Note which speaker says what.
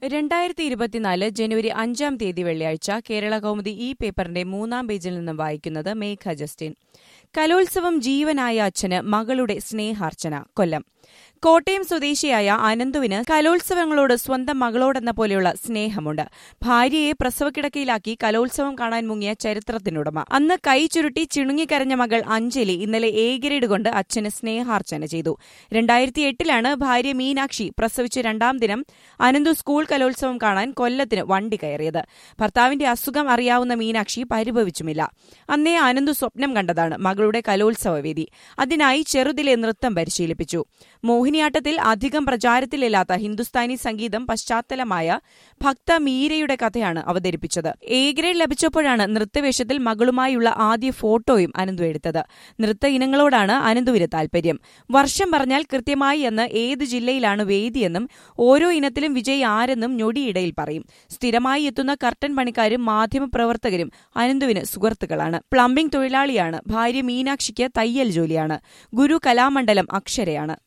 Speaker 1: രണ്ടായിരത്തി ഇരുപത്തിനാല് ജനുവരി അഞ്ചാം തീയതി വെള്ളിയാഴ്ച കേരള കൗമുദി ഈ പേപ്പറിന്റെ മൂന്നാം പേജിൽ നിന്നും വായിക്കുന്നത് മേഘ ജസ്റ്റിൻ കലോത്സവം ജീവനായ അച്ഛന് മകളുടെ സ്നേഹാർച്ചന കൊല്ലം കോട്ടയം സ്വദേശിയായ അനന്തുവിന് കലോത്സവങ്ങളോട് സ്വന്തം മകളോടെന്ന പോലെയുള്ള സ്നേഹമുണ്ട് ഭാര്യയെ പ്രസവക്കിടക്കയിലാക്കി കലോത്സവം കാണാൻ മുങ്ങിയ ചരിത്രത്തിനുടമ അന്ന് കൈ ചുരുട്ടി ചിണുങ്ങിക്കരഞ്ഞ മകൾ അഞ്ജലി ഇന്നലെ എ ഗ്രേഡ് കൊണ്ട് അച്ഛന് സ്നേഹാർച്ചന ചെയ്തു രണ്ടായിരത്തി എട്ടിലാണ് ഭാര്യ മീനാക്ഷി പ്രസവിച്ച് രണ്ടാം ദിനം അനന്തു സ്കൂൾ കലോത്സവം കാണാൻ കൊല്ലത്തിന് വണ്ടി കയറിയത് ഭർത്താവിന്റെ അസുഖം അറിയാവുന്ന മീനാക്ഷി പരിഭവിച്ചുമില്ല അന്നേ അനന്തു സ്വപ്നം കണ്ടതാണ് മകളുടെ കലോത്സവ വേദി അതിനായി ചെറുതിലെ നൃത്തം പരിശീലിപ്പിച്ചു മോഹിനിയാട്ടത്തിൽ അധികം പ്രചാരത്തിലില്ലാത്ത ഹിന്ദുസ്ഥാനി സംഗീതം പശ്ചാത്തലമായ ഭക്ത മീരയുടെ കഥയാണ് അവതരിപ്പിച്ചത് എ ഗ്രേഡ് ലഭിച്ചപ്പോഴാണ് നൃത്തവേഷത്തിൽ മകളുമായുള്ള ആദ്യ ഫോട്ടോയും അനന്തു എടുത്തത് നൃത്ത ഇനങ്ങളോടാണ് അനന്തുവിന് താൽപര്യം വർഷം പറഞ്ഞാൽ കൃത്യമായി എന്ന് ഏത് ജില്ലയിലാണ് വേദിയെന്നും ഓരോ ഇനത്തിലും വിജയ് ആരെന്നും ഞൊടിയിടയിൽ പറയും സ്ഥിരമായി എത്തുന്ന കർട്ടൻ പണിക്കാരും മാധ്യമപ്രവർത്തകരും അനന്തുവിന് സുഹൃത്തുക്കളാണ് പ്ലംബിംഗ് തൊഴിലാളിയാണ് ഭാര്യ മീനാക്ഷിക്ക് തയ്യൽ ജോലിയാണ് ഗുരു കലാമണ്ഡലം അക്ഷരയാണ്